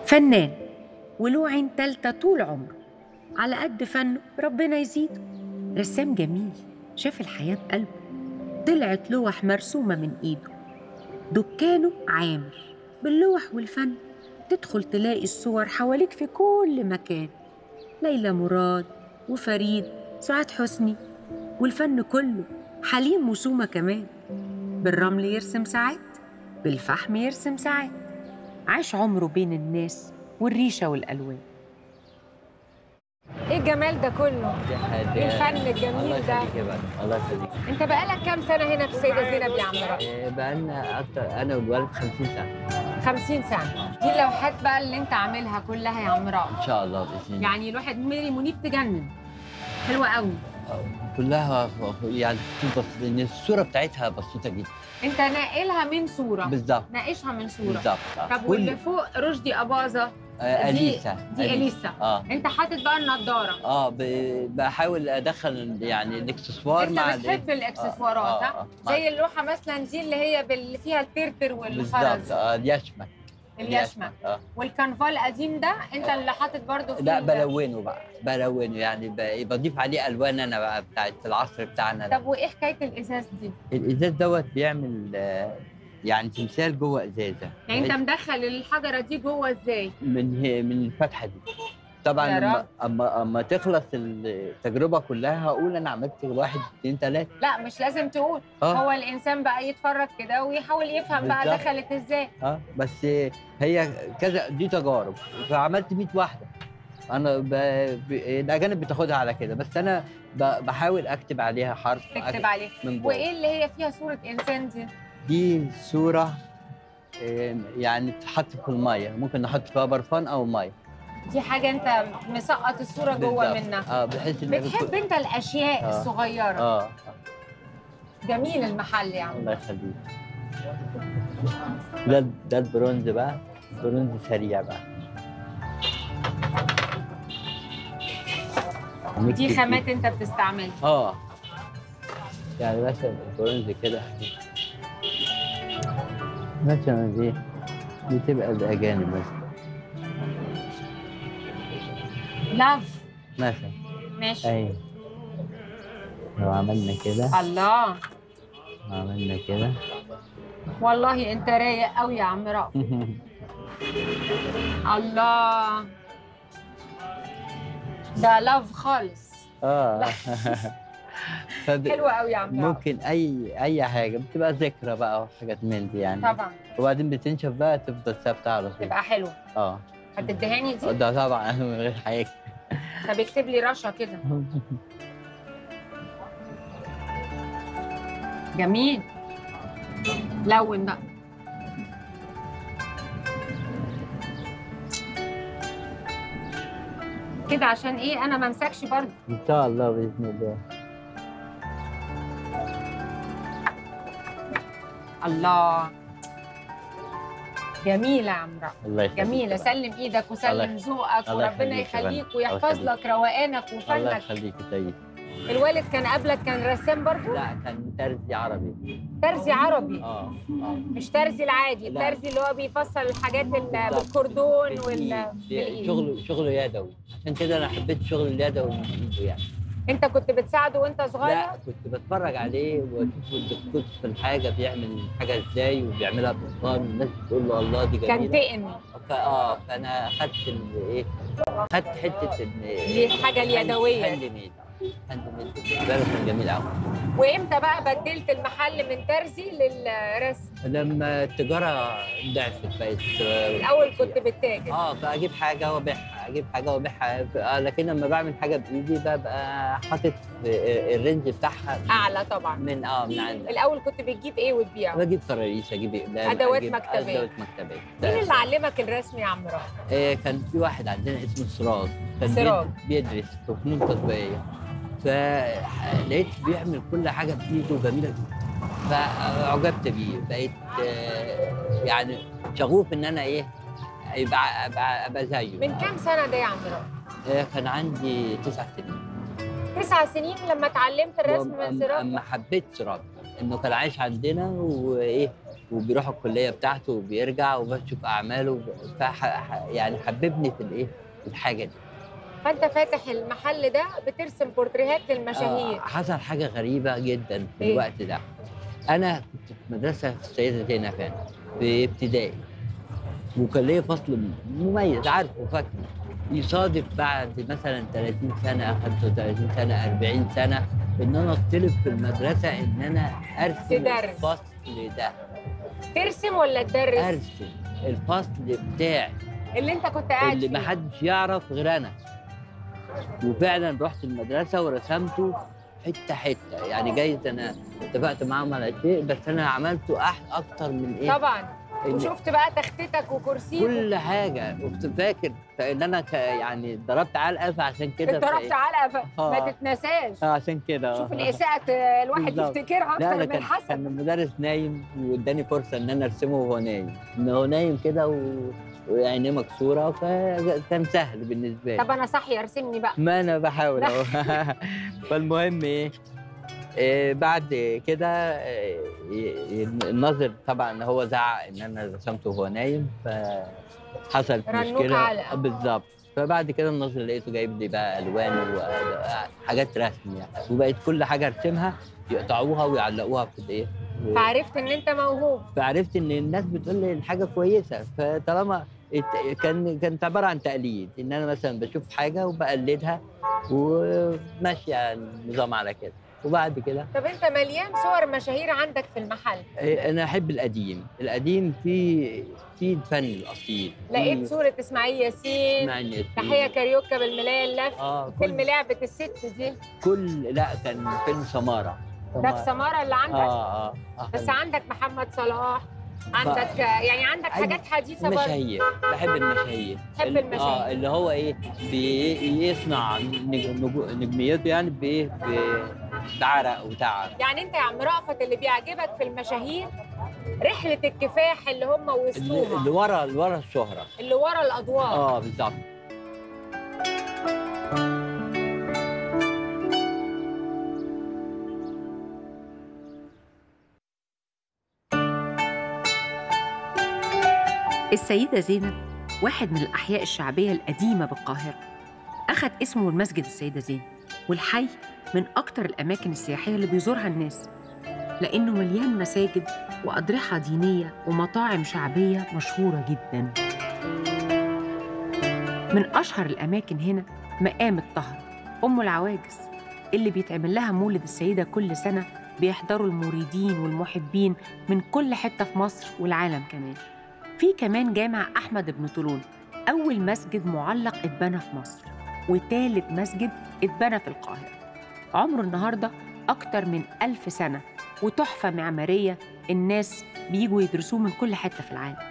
فنان وله عين تالتة طول عمره على قد فنه ربنا يزيده رسام جميل شاف الحياة بقلبه طلعت لوح مرسومة من إيده دكانه عامر باللوح والفن تدخل تلاقي الصور حواليك في كل مكان ليلى مراد وفريد سعاد حسني والفن كله حليم وسومة كمان بالرمل يرسم ساعات بالفحم يرسم ساعات عاش عمره بين الناس والريشة والألوان ايه الجمال ده كله ايه الفن الجميل ده. الله يخليك انت بقالك كام سنه هنا في السيده زينب يا عم رأي إيه، بقالنا اكتر انا والوالد 50 سنه 50 سنه دي اللوحات بقى اللي انت عاملها كلها يا عم رأي ان شاء الله باذن الله يعني لوحه ميري منيب تجنن حلوه قوي كلها يعني بسيطة لان الصوره بتاعتها بسيطه جدا انت ناقلها من صوره بالظبط ناقشها من صوره بالظبط آه. طب كل- واللي فوق رشدي اباظه آه، دي- اليسا دي اليسا اه انت حاطط بقى النضاره اه ب- بحاول ادخل يعني الاكسسوار انت مع بتحب الاكسسوارات آه، ها آه، زي اللوحه مثلا دي اللي هي اللي فيها الترتر بالظبط والخرز اه اليشمك اليشمك اه والكنفال القديم ده انت اللي حاطط برضو فيه لا ال- بلونه بقى بلونه يعني ب- بضيف عليه الوان انا بقى بتاعت العصر بتاعنا ده طب وايه حكايه الازاز دي؟ الازاز دوت بيعمل آه، يعني تمثال جوه ازازه يعني انت بحيث مدخل الحجره دي جوه ازاي؟ من هي- من الفتحه دي طبعا يا لما رب. اما اما تخلص التجربه كلها هقول انا عملت واحد اثنين ثلاثه لا مش لازم تقول اه هو الانسان بقى يتفرج كده ويحاول يفهم بقى بالظبط. دخلت ازاي اه بس هي كذا دي تجارب فعملت 100 واحده انا ب... ب... الاجانب بتاخدها على كده بس انا ب... بحاول اكتب عليها حرف تكتب عليه من جوه وايه اللي هي فيها صوره انسان دي؟ دي صوره آه، يعني تتحط في الميه ممكن نحط فيها برفان او ميه دي حاجه انت مسقط الصوره جوه بالظبط. منها اه بحيث ان بتحب انت الاشياء آه. الصغيره اه جميل المحل يا عم الله يخليك ده ده البرونز بقى برونز سريع بقى دي نكتب خامات انت بتستعملها اه يعني مثلا البرونز كده مثلا دي دي تبقى الأجانب مثلا لاف مثلا ماشي أيوة لو عملنا كده الله وعملنا كده والله انت رايق قوي يا عم رأف الله ده لاف خالص اه فب- حلوة قوي يا عم رأف ممكن اي اي حاجه بتبقى ذكرى بقى وحاجات من دي يعني طبعا وبعدين بتنشف بقى تفضل ثابته على طول تبقى حلوة اه هتدهاني دي ده طبعا من غير حاجه طب اكتب لي رشا كده جميل لون بقى كده عشان ايه انا ما امسكش برضه ان شاء الله باذن الله الله جميلة يا عم رأف الله يخليك جميلة بقى. سلم ايدك وسلم الله- ذوقك الله وربنا يخليك يا يخليك فندم. ويحفظ الله لك روقانك الله وفنك يخليك يا سيدي الوالد كان قبلك كان رسام برضه لا كان ترزي عربي ترزي عربي اه اه مش ترزي العادي لا. الترزي اللي هو بيفصل الحاجات ال- بالظبط. بالكردون وال بالإيد. بالإيد. شغله شغله يدوي عشان كده انا حبيت شغل اليدوي من ايده يعني انت كنت بتساعده وانت صغير لا كنت بتفرج عليه واشوف الدكتور في الحاجه بيعمل حاجه ازاي وبيعملها باتقان والناس بتقول له الله دي كان جميله تقن فاه فانا اخدت ال- ايه خدت حته ان دي الحاجة اليدوية. هاند ميد هاند ميد بالنسبه له كان جميل قوي وامتى بقى بدلت المحل من ترزي للرسم لما التجاره ضعفت بقت الاول كنت بتتاجر اه فاجيب حاجه وابيعها اجيب حاجه وابيعها آه لكن لما بعمل حاجه بايدي ببقى حاطط الرينج بتاعها اعلى طبعا من اه من عندك الاول كنت بتجيب ايه وتبيعه بجيب كراريس اجيب اقلام أدوات أجيب مكتبية. ادوات مكتبيه مين اللي علمك الرسم يا عم رأف؟ آه كان في واحد عندنا اسمه سراج كان سراج. بيد- بيدرس في فنون تطبيقيه فلقيت بيعمل كل حاجه بايده جميله جدا فاعجبت بيه بقيت آه يعني شغوف ان انا ايه يبقى ابقى, أبقى زيه من كام سنه ده يا عم رأف؟ آه كان عندي تسع سنين تسع سنين لما اتعلمت الرسم وأم- من سراج اما حبيت سراج انه كان عايش عندنا وايه وبيروح الكليه بتاعته وبيرجع وبشوف اعماله فح... ح- يعني حببني في الايه في الحاجه دي فانت فاتح المحل ده بترسم بورتريهات للمشاهير آه حصل حاجه غريبه جدا في إيه؟ الوقت ده انا كنت في مدرسه في السيده زينب هنا في ابتدائي وكان ليا فصل مميز عارفه وفاكره يصادف بعد مثلا 30 سنه 35 سنه 40 سنه ان انا اطلب في المدرسه ان انا ارسم تدرس. الفصل ده ترسم ولا تدرس ارسم الفصل بتاعي اللي انت كنت قاعد اللي فيه ما حدش يعرف غير انا وفعلا رحت المدرسه ورسمته حته حته يعني جايز انا اتفقت معاهم على شيء بس انا عملته أح اكتر من ايه طبعا إن وشفت بقى تختتك وكرسيك كل حاجه كنت فاكر ان انا ك- يعني ضربت علقه فعشان كده اتضربت علقه ف- ما آه. تتنساش اه عشان كده شوف آه. الاساءه ت- الواحد بالظبط. يفتكرها لا اكتر لا من كان الحسن كان المدرس نايم واداني فرصه ان انا ارسمه وهو نايم ان هو نايم كده و... وعينيه مكسوره فكان سهل بالنسبه لي طب انا صاحيه ارسمني بقى ما انا بحاول اهو فالمهم ايه إيه بعد كده إيه إيه الناظر طبعا هو زعق ان انا رسمته وهو نايم فحصلت رنوك مشكله علقة. بالظبط فبعد كده الناظر لقيته جايب لي بقى الوان وحاجات رسم يعني وبقيت كل حاجه ارسمها يقطعوها ويعلقوها في الايه فعرفت ان انت موهوب فعرفت ان الناس بتقول لي الحاجه كويسه فطالما ات- كان كانت عباره عن تقليد ان انا مثلا بشوف حاجه وبقلدها وماشيه النظام على كده وبعد كده طب انت مليان صور مشاهير عندك في المحل إيه، انا احب القديم القديم فيه فيه الفن الاصيل لقيت فيه صوره اسماعيل ياسين اسماعيل ياسين. تحيه كاريوكا بالملايه اللف اه فيلم كل, لعبه الست دي كل لا كان فيلم سماره ده في سماره اللي عندك اه اه, آه بس كان عندك محمد صلاح عندك يعني عندك عندي حاجات حديثه برضه مشاهير بحب المشاهير تحب ال- المشاهير. اه اللي هو ايه بيصنع نج- نج- نجميته يعني بايه ب- بعرق وتعب يعني انت يا عم رأفت اللي بيعجبك في المشاهير رحله الكفاح اللي هم اللي, وصلوها اللي ورا اللي ورا الشهره اللي ورا الاضواء اه بالظبط السيدة زينب واحد من الأحياء الشعبية القديمة بالقاهرة أخذ اسمه المسجد السيدة زينب والحي من أكتر الأماكن السياحية اللي بيزورها الناس لأنه مليان مساجد وأضرحة دينية ومطاعم شعبية مشهورة جدا من أشهر الأماكن هنا مقام الطهر أم العواجز اللي بيتعمل لها مولد السيدة كل سنة بيحضروا المريدين والمحبين من كل حتة في مصر والعالم كمان في كمان جامع أحمد بن طولون أول مسجد معلق اتبنى في مصر وتالت مسجد اتبنى في القاهرة عمره النهاردة أكتر من ألف سنة وتحفة معمارية الناس بيجوا يدرسوه من كل حتة في العالم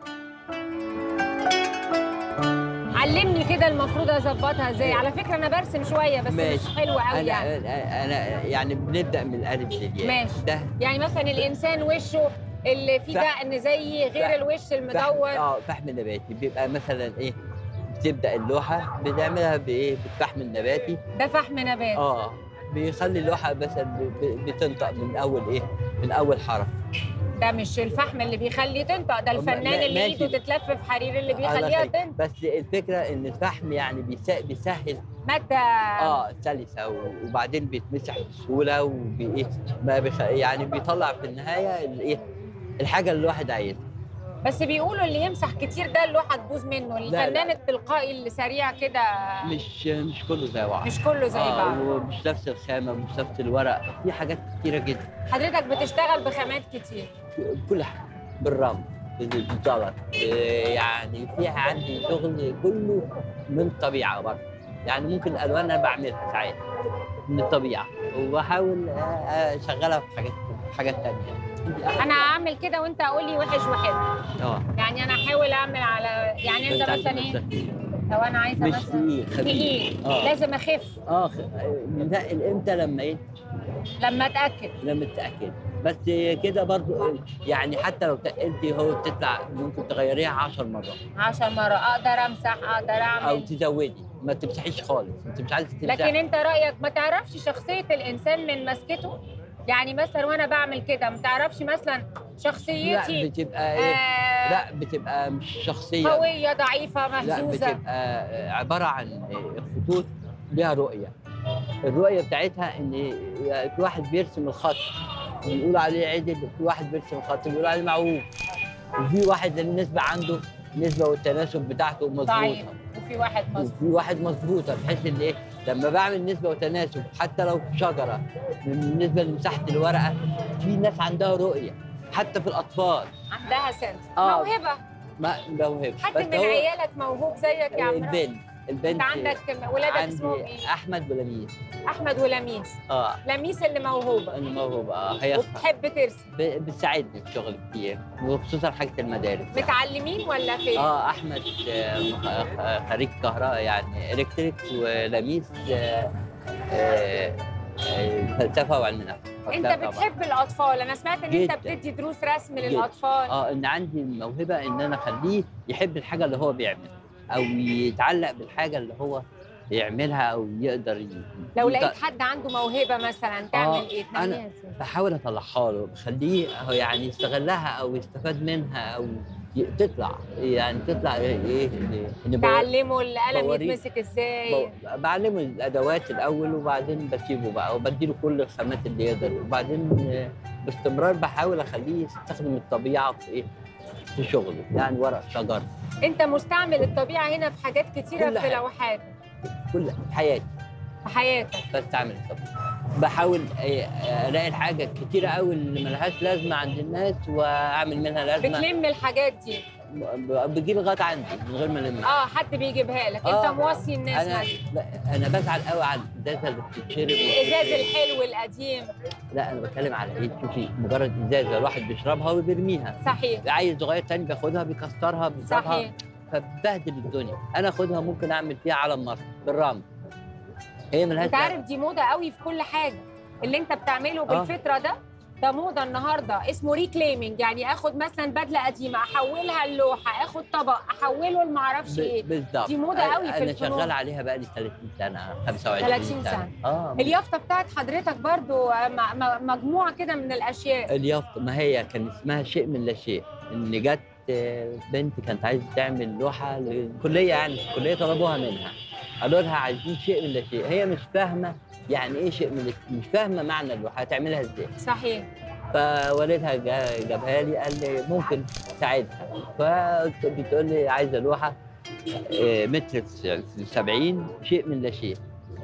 علمني كده المفروض اظبطها ازاي على فكره انا برسم شويه بس ماشي. مش حلوه قوي انا يعني انا يعني بنبدا من الالف للياء ماشي. ده يعني مثلا الانسان وشه اللي فيه فح- دقن زي غير فح- الوش فحم المدور اه فحم نباتي بيبقى مثلا ايه بتبدا اللوحه بتعملها بايه بالفحم النباتي ده فحم نبات اه بيخلي اللوحه مثلا ب- ب- بتنطق من اول ايه من اول حرف ده مش الفحم اللي بيخليه تنطق ده ما- الفنان ما- اللي ماشي. ايده تتلف في حرير اللي الله بيخليها يخليك. تنطق بس الفكره ان الفحم يعني بيسا- بيسهل ماده اه سلسه و- وبعدين بيتمسح بسهوله وبايه ما بيخ... يعني بيطلع في النهايه الايه الحاجه اللي الواحد عايزها بس بيقولوا اللي يمسح كتير ده اللوحه تبوظ منه لا. الفنان التلقائي اللي سريع كده مش مش كله زي بعض مش كله زي آه بعض ومش نفس الخامه مش نفس الورق في حاجات كتيره جدا حضرتك بتشتغل بخامات كتير كل حاجه بالرمل بالزلط آه، يعني فيها عندي شغل كله من الطبيعه برضه يعني ممكن الالوان انا بعملها ساعات من الطبيعه وبحاول آه، آه، اشغلها في حاجات في حاجات تانية انا هعمل كده وانت قول لي وحش وحلو اه يعني انا هحاول اعمل على يعني انت عايز مثلا ايه نفسك لو انا عايزه مش مثلا تقيل خفيف تقيل اه لازم اخف اه خ- ننقل امتى لما ايه لما اتاكد لما تتاكد بس كده برضو يعني حتى لو تقلتي هو بتطلع ممكن تغيريها 10 مرات 10 مرة اقدر امسح اقدر او اعمل تزودي ما تمسحيش خالص انت مش عايزه تمسحي لكن انت رايك ما تعرفش شخصيه الانسان من مسكته يعني مثلا وانا بعمل كده ما تعرفش مثلا لا شخصيتي بتبقى ايه آه لا بتبقى مش شخصيه قويه ضعيفه لا مهزوزه بتبقى عباره عن خطوط ليها رؤيه الرؤيه بتاعتها ان في واحد بيرسم الخط بيقول عليه عدل وفي واحد بيرسم الخط بيقول عليه معوج وفي واحد النسبه عنده النسبه والتناسب بتاعته ضعيف مظبوطه وفي واحد مظبوط وفي واحد مظبوطه بحيث ان ايه لما بعمل نسبه وتناسب حتى لو في شجره بالنسبه لمساحه الورقه في ناس عندها رؤيه حتى في الاطفال عندها سنس آه. موهبه ما موهبه حد من عيالك موهوب زيك يا عمرو البنت البنت انت عندك ولادك اسمهم عندي ايه احمد ولميس احمد ولميس اه لميس اللي موهوبه انا موهوبه اه هي وبتحب ترسم ب- بتساعدني في شغل كتير وخصوصا حاجه المدارس يعني. متعلمين ولا فين اه احمد آه، مخ- آه، خريج كهرباء يعني الكتريك ولميس آه، آه، آه، فلسفه وعلم نفس انت فلسفة طبعاً. بتحب الاطفال انا سمعت ان انت جداً. بتدي دروس رسم للاطفال اه ان عندي موهبه ان انا اخليه يحب الحاجه اللي هو بيعملها او يتعلق بالحاجه اللي هو يعملها او يقدر ي... لو يط- لقيت حد عنده موهبه مثلا تعمل آه، ايه أنا- تنميها ازاي بحاول اطلعها له بخليه هو يعني يستغلها او يستفاد منها او ي- تطلع يعني تطلع ايه ايه إن بو- تعلمه القلم بوريه. يتمسك ازاي بو- بعلمه الادوات الاول وبعدين بسيبه بقى وبديله كل الخامات اللي يقدر وبعدين آه، باستمرار بحاول اخليه يستخدم الطبيعه في ايه في شغله يعني ورق شجر انت مستعمل الطبيعه هنا في حاجات كتيره كل في حاجة. لوحات كل في حياتي في حياتك بستعمل الطبيعه بحاول آه، الاقي الحاجه كتيره قوي اللي ملهاش لازمه عند الناس واعمل منها لازمه بتلم الحاجات دي ب- بتجي لغايه عندي من غير ما المها اه حد بيجيبها لك آه. انت موصي الناس انا مثلا ب- انا بزعل قوي على الازازه اللي بتتشرب الازاز الحلو القديم لا انا بتكلم على ايه شوفي مجرد ازازه الواحد بيشربها وبيرميها صحيح عيل صغير تاني بياخدها بيكسرها بيضربها صحيح فبهدل الدنيا انا اخدها ممكن اعمل فيها علم مصر بالرمل هي ملهاش انت عارف دي موضه قوي في كل حاجه اللي انت بتعمله بالفطره ده ده موضه النهارده اسمه ريكليمنج يعني اخد مثلا بدله قديمه احولها للوحه اخد طبق احوله لمعرفش ب- ايه بالظبط دي موضة قوي في انا الفنون. شغال عليها بقى لي 30 سنه 25 30 سنة. اه اليافطه بتاعت حضرتك برضو م- م- مجموعه كده من الاشياء اليافطه ما هي كان اسمها شيء من لا شيء ان جت آه، بنت كانت عايزه تعمل لوحه للكليه يعني في الكليه طلبوها منها قالوا لها عايزين شيء من لا شيء هي مش فاهمه يعني ايه شيء من لا شيء مش فاهمه معنى اللوحه هتعملها ازاي صحيح فوالدها جا- جابها لي قال لي ممكن تساعدها فبتقول لي عايزه لوحه آه، متر في 70 شيء من لا شيء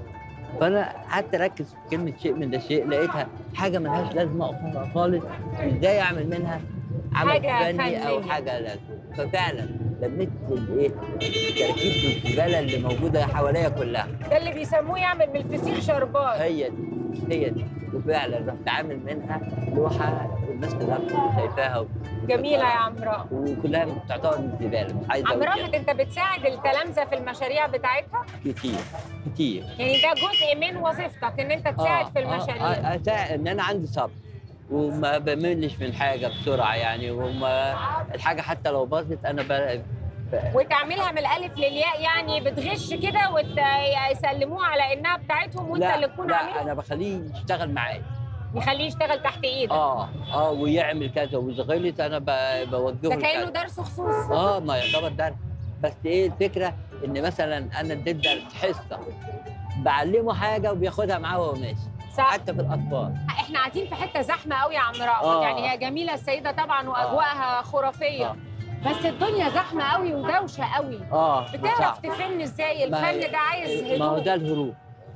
فانا قعدت اركز في كلمه شيء من لا شيء لقيتها حاجه ملهاش لازمه خالص ازاي اعمل منها عمل حاجة فني او فنية. حاجه لازمه ففعلا لميت الايه الكراكيب الزباله اللي موجوده حواليا كلها ده اللي بيسموه يعمل من الفسيخ شربات هي دي هي دي وفعلا رحت عامل منها لوحه والناس كلها بتبقى شايفاها جميله يا عم رافت وكلها تعتبر من الزباله مش عايزه عم أقول رافت انت بتساعد التلامذه في المشاريع بتاعتها كتير كتير يعني ده جزء من وظيفتك ان انت تساعد في المشاريع آه آه آه ان انا عندي صبر وما بملش من حاجه بسرعه يعني وما الحاجه حتى لو باظت انا ب... وتعملها من الالف للياء يعني بتغش كده ويسلموها على انها بتاعتهم وانت لا اللي تكون لا عاملها انا بخليه يشتغل معايا يخليه يشتغل تحت ايدك اه اه ويعمل كذا واذا غلط انا ب... بوجهه ده كانه لكذا. درس خصوصي اه ما يعتبر درس بس ايه الفكره ان مثلا انا اديت درس حصه بعلمه حاجه وبياخدها معاه وهو ماشي صح حتى في الاطفال احنا قاعدين في حته زحمه قوي يا عم رأفت آه. يعني هي جميله السيده طبعا واجواءها خرافيه آه. بس الدنيا زحمه قوي ودوشه قوي اه بتعرف صعب. تفن ازاي ما هي- الفن ده عايز ما هو هدوء ده الهروب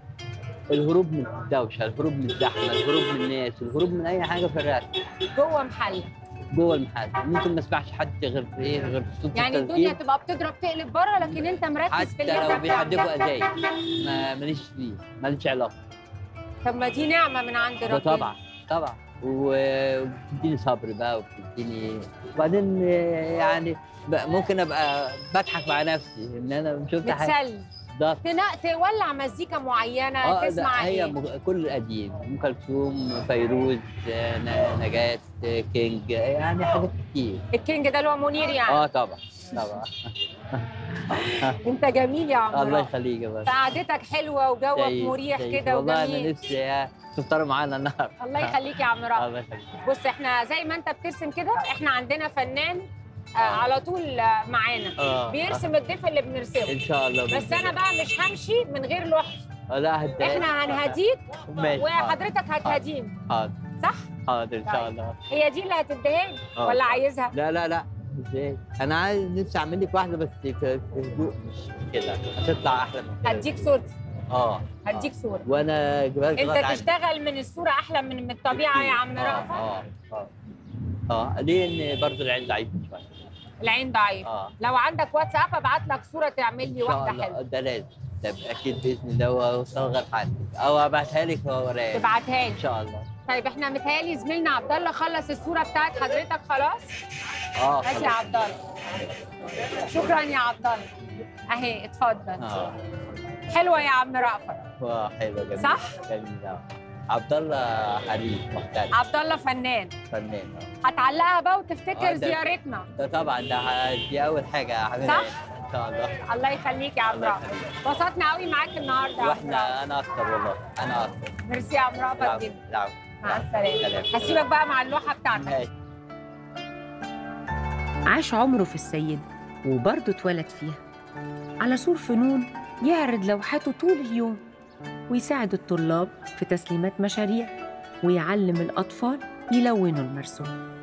الهروب من الدوشه الهروب من الزحمه الهروب من الناس الهروب من اي حاجه في الرسم جوه محل جوه المحل ممكن ما اسمعش حد غير في ايه غير في صوت يعني الدنيا التسجيل تبقى بتضرب تقلب بره لكن انت مركز في حتى اللي لو انت بيحدفوا بتعمله ازايز ما ماليش فيه ماليش علاقه طب ما دي نعمه من عند ده ربنا طبعا طبعا و- وبتديني صبر بقى وبتديني وبعدين آه، يعني ب- ممكن ابقى بضحك مع نفسي ان انا شفت حاجه بتسلي بالظبط تنا- تولع مزيكا معينه اه ده تسمع هي ايه م- كل القديم ام كلثوم فيروز آه، ن- نجاة آه، كينج آه، يعني حاجات كتير الكينج ده اللي هو منير يعني اه طبعا طبعا انت جميل يا عم الله رافت يخليك يا باشا فقعدتك حلوه وجوك تعيش- مريح تعيش. كده والله وجميل انا نفسي تفطروا معانا النهارده الله يخليك يا عم رأفت الله يخليك بص احنا زي ما انت بترسم كده احنا عندنا فنان آه على طول آه، معانا اه بيرسم الضيف اللي بنرسمه ان شاء الله بس بإذن انا الله. بقى مش همشي من غير لوحدي آه، لا هدي احنا هنهديك ماشي وحضرتك هتهديني حاضر صح حاضر ان شاء طيب. الله هي دي اللي هتديها لي آه. ولا عايزها لا لا لا ازاي انا عايز نفسي اعمل لك واحده بس في في هدوء مش كده هتطلع احلى من كده هديك صورتي اه هديك صوره وانا جبال انت تشتغل من الصوره احلى من من الطبيعه يا عم رأفت اه اه اه ليه ان برضه العين ضعيفه شويه العين ضعيف اه لو عندك واتساب ابعت لك صوره تعمل لي ان شاء واحده الله حلوه ده لازم ده اكيد باذن الله واصغر حالك او ابعتها لك واوريها تبعتها لي ان شاء الله طيب احنا متهيألي زميلنا عبد الله خلص الصوره بتاعت حضرتك خلاص اه ماشي يا خلاص. عبد الله شكرا يا عبد الله اهي اتفضل اه حلوه يا عم رأفت آه، حلوه جميله صح؟ جميله عبد الله حريف محترف عبد الله فنان فنان آه. هتعلقها بقى وتفتكر آه، ده- زيارتنا ده طبعا ده ه- دي اول حاجه هعملها صح؟ ان شاء الله الله يخليك يا عم الله رأفت انبسطنا قوي معاك النهارده يا عم رأفت. واحنا انا اكتر والله انا اكتر ميرسي يا عم رأفت العفو جدا العفو مع السلامه سلام. هسيبك بقى مع اللوحه بتاعتك ماشي. عاش عمره في السيدة وبرضه اتولد فيها على سور فنون يعرض لوحاته طول اليوم ويساعد الطلاب في تسليمات مشاريع ويعلم الأطفال يلونوا المرسوم